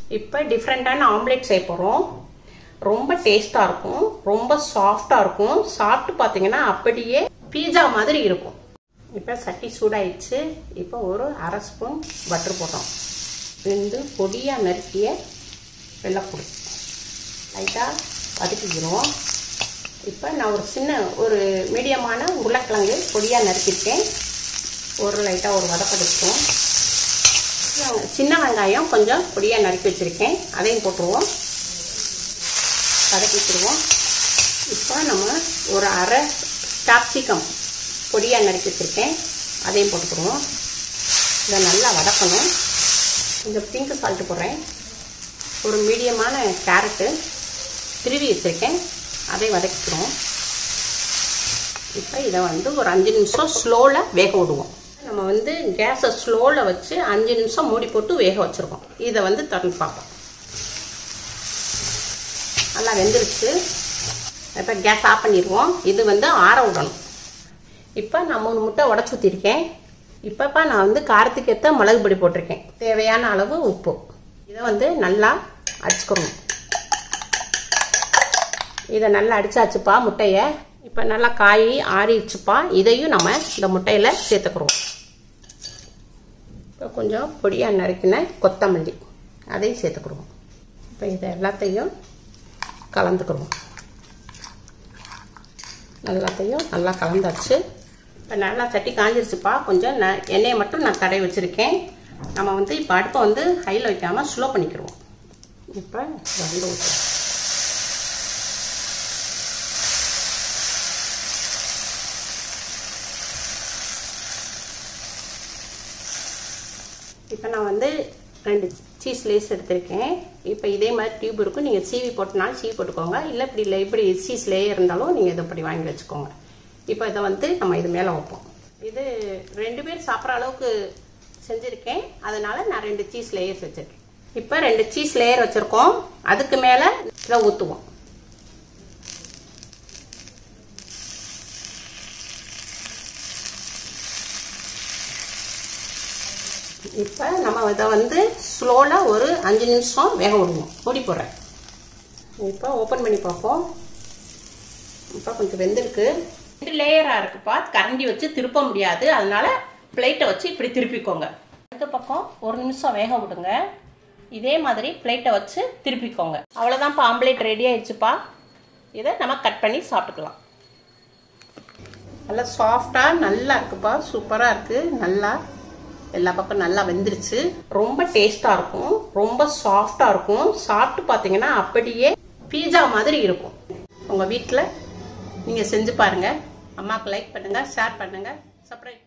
இப்போ டிஃப்ரெண்ட்டான ஆம்லேட் செய்ய போகிறோம் ரொம்ப டேஸ்ட்டாக இருக்கும் ரொம்ப சாஃப்டாக இருக்கும் சாப்பிட்டு பார்த்தீங்கன்னா அப்படியே பீஸா மாதிரி இருக்கும் இப்போ சட்டி சூடாயிடுச்சு இப்போ ஒரு அரை ஸ்பூன் பட்டர் போட்டோம் ரெண்டு பொடியாக நறுக்கிய வெள்ளைப்பொடி லைட்டாக வதக்கிக்கிறோம் இப்போ நான் ஒரு சின்ன ஒரு மீடியமான உருளைக்கிழங்கு பொடியாக நறுக்கியிருக்கேன் ஒரு லைட்டாக ஒரு வதப்படுத்தும் சின்ன வெங்காயம் கொஞ்சம் பொடியாக நறுக்கி வச்சுருக்கேன் அதையும் போட்டுருவோம் வதக்கிட்டுருவோம் இப்போ நம்ம ஒரு அரை கேப்சிகம் பொடியாக நறுக்கி வச்சுருக்கேன் அதையும் போட்டுக்கிடுவோம் இதை நல்லா வதக்கணும் கொஞ்சம் பிங்க் சால்ட்டு போடுறேன் ஒரு மீடியமான கேரட்டு திருவி வச்சுருக்கேன் அதை வதக்கிக்கிறோம் இப்போ இதை வந்து ஒரு அஞ்சு நிமிஷம் ஸ்லோவில் வேக விடுவோம் நம்ம வந்து கேஸை ஸ்லோவில் வச்சு அஞ்சு நிமிஷம் மூடி போட்டு வேக வச்சுருக்கோம் இதை வந்து திறந்து பார்ப்போம் நல்லா வெந்துருச்சு இப்போ கேஸ் ஆஃப் பண்ணிடுவோம் இது வந்து ஆற விடணும் இப்போ நான் மூணு முட்டை உடச்சி ஊற்றிருக்கேன் இப்போப்பா நான் வந்து காரத்துக்கு ஏற்ற மிளகு பொடி போட்டிருக்கேன் தேவையான அளவு உப்பு இதை வந்து நல்லா அடிச்சுக்கணும் இதை நல்லா அடிச்சாச்சுப்பா முட்டையை இப்போ நல்லா காய் ஆறிடுச்சுப்பா இதையும் நம்ம இந்த முட்டையில் சேர்த்துக்கிறோம் இப்போ கொஞ்சம் பொடியாக நறுக்கின கொத்தமல்லி அதையும் சேர்த்துக்கிறோம் இப்போ இதை எல்லாத்தையும் கலந்துக்கிறோம் எல்லாத்தையும் நல்லா கலந்தாச்சு இப்போ நல்லா சட்டி காஞ்சிருச்சுப்பா கொஞ்சம் நான் எண்ணெயை மட்டும் நான் தடவி வச்சுருக்கேன் நம்ம வந்து இப்போ அடுப்பை வந்து ஹையில் வைக்காமல் ஸ்லோ பண்ணிக்கிறோம் இப்போ ரெண்டு ஊற்று இப்போ நான் வந்து ரெண்டு சீஸ் லேஸ் எடுத்திருக்கேன் இப்போ இதே மாதிரி டியூப் இருக்கும் நீங்கள் சீவி போட்டனாலும் சீவி போட்டுக்கோங்க இல்லை இப்படி இல்லை இப்படி சீஸ் லேயர் இருந்தாலும் நீங்கள் இதை இப்படி வாங்கி வச்சுக்கோங்க இப்போ இதை வந்து நம்ம இது மேலே வைப்போம் இது ரெண்டு பேர் சாப்பிட்ற அளவுக்கு செஞ்சுருக்கேன் அதனால நான் ரெண்டு சீஸ் லேயர்ஸ் வச்சுருக்கேன் இப்போ ரெண்டு சீஸ் லேயர் வச்சுருக்கோம் அதுக்கு மேலே இதை ஊற்றுவோம் இப்போ நம்ம இதை வந்து ஸ்லோவில் ஒரு அஞ்சு நிமிஷம் வேக விடுவோம் மூடி போடுறேன் இப்போ ஓப்பன் பண்ணி பார்ப்போம் இப்போ கொஞ்சம் வெந்திருக்கு ரெண்டு லேயராக இருக்குப்பா கரண்டி வச்சு திருப்ப முடியாது அதனால பிளேட்டை வச்சு இப்படி திருப்பிக்கோங்க அடுத்த பக்கம் ஒரு நிமிஷம் வேக விடுங்க இதே மாதிரி பிளேட்டை வச்சு திருப்பிக்கோங்க அவ்வளோதான்ப்பா ஆம்லேட் ரெடி ஆயிடுச்சுப்பா இதை நம்ம கட் பண்ணி சாப்பிட்டுக்கலாம் நல்லா சாஃப்டாக நல்லா இருக்குப்பா சூப்பராக இருக்குது நல்லா எல்லா பக்கம் நல்லா வெந்துருச்சு ரொம்ப டேஸ்டா இருக்கும் ரொம்ப சாஃப்டா இருக்கும் சாப்பிட்டு பார்த்தீங்கன்னா அப்படியே பீஸா மாதிரி இருக்கும் உங்க வீட்டில் நீங்க செஞ்சு பாருங்க அம்மாவுக்கு லைக் பண்ணுங்க ஷேர் பண்ணுங்க சப்ஸ்கிரைப்